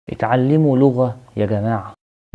اتعلموا لغة يا جماعة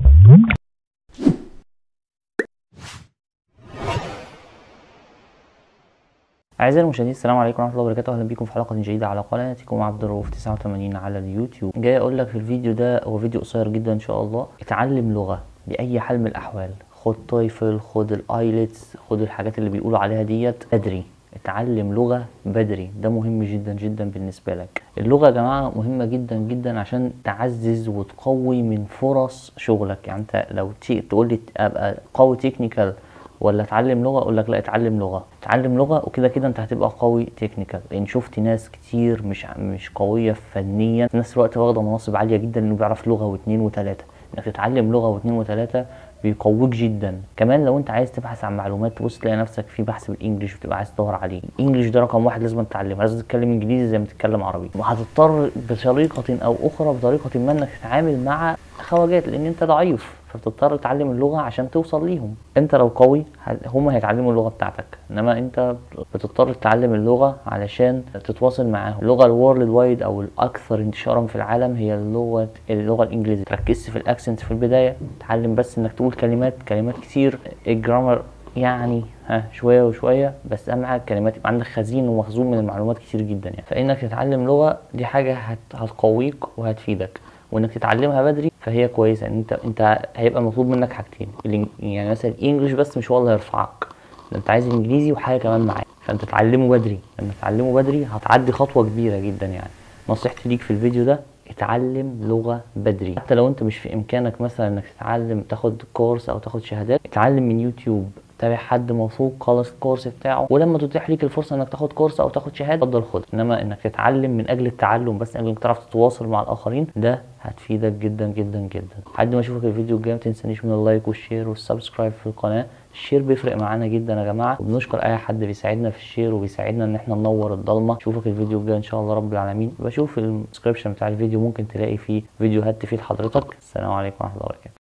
أعزائي المشاهدين السلام عليكم ورحمة الله وبركاته أهلا بكم في حلقة جديدة على قناتكم عبد الرؤوف 89 على اليوتيوب جاي أقول لك في الفيديو ده هو فيديو قصير جدا إن شاء الله اتعلم لغة بأي حال من الأحوال خد تويفل خد الايلتس خد الحاجات اللي بيقولوا عليها ديت بدري اتعلم لغة بدري ده مهم جدا جدا بالنسبة لك اللغة يا جماعة مهمة جدا جدا عشان تعزز وتقوي من فرص شغلك يعني انت لو تي- تقول لي ابقى قوي تكنيكال ولا اتعلم لغه اقول لك لا اتعلم لغه اتعلم لغه وكده كده انت هتبقى قوي تكنيكال لان شفت ناس كتير مش مش قويه فنيا في نفس الوقت واخده مناصب عاليه جدا انه بيعرف لغه واثنين وثلاثه انك تتعلم لغه واثنين وثلاثه بيقويك جدا كمان لو انت عايز تبحث عن معلومات تبص تلاقي نفسك في بحث بالانجلش وتبقى عايز تدور عليه الانجليش ده رقم واحد لازم تتعلمه لازم تتكلم انجليزي زي ما تتكلم عربي وهتضطر بطريقه او اخرى بطريقه ما انك تتعامل مع خواجات لان انت ضعيف فبتضطر تتعلم اللغه عشان توصل ليهم انت لو قوي ه- هم هيتعلموا اللغه بتاعتك انما انت بتضطر تتعلم اللغه علشان تتواصل معاهم اللغه الورلد وايد او الاكثر انتشارا في العالم هي اللغه اللغه الانجليزيه تركز في الاكسنت في البدايه تعلم بس انك تقول كلمات كلمات كتير الجرامر يعني ها شويه وشويه بس اهم حاجه الكلمات يبقى عندك خزين ومخزون من المعلومات كتير جدا يعني فانك تتعلم لغه دي حاجه هت... هتقويك وهتفيدك وانك تتعلمها بدري فهي كويسه ان انت انت هيبقى مطلوب منك حاجتين الإنج- يعني مثلا الانجليش بس مش هو اللي هيرفعك ده انت عايز انجليزي وحاجه كمان معاه فانت تتعلمه بدري لما تتعلمه بدري هتعدي خطوه كبيره جدا يعني نصيحتي ليك في الفيديو ده اتعلم لغه بدري حتى لو انت مش في امكانك مثلا انك تتعلم تاخد كورس او تاخد شهادات اتعلم من يوتيوب تابع حد موثوق خلص الكورس بتاعه ولما تتيح ليك الفرصه انك تاخد كورس او تاخد شهاده اتفضل خد انما انك تتعلم من اجل التعلم بس انك تعرف تتواصل مع الاخرين ده هتفيدك جدا جدا جدا لحد ما اشوفك الفيديو الجاي ما تنسانيش من اللايك والشير والسبسكرايب في القناه الشير بيفرق معانا جدا يا جماعه وبنشكر اي حد بيساعدنا في الشير وبيساعدنا ان احنا ننور الضلمه اشوفك الفيديو الجاي ان شاء الله رب العالمين بشوف الديسكربشن بتاع الفيديو ممكن تلاقي فيه فيديوهات تفيد حضرتك السلام عليكم ورحمه الله وبركاته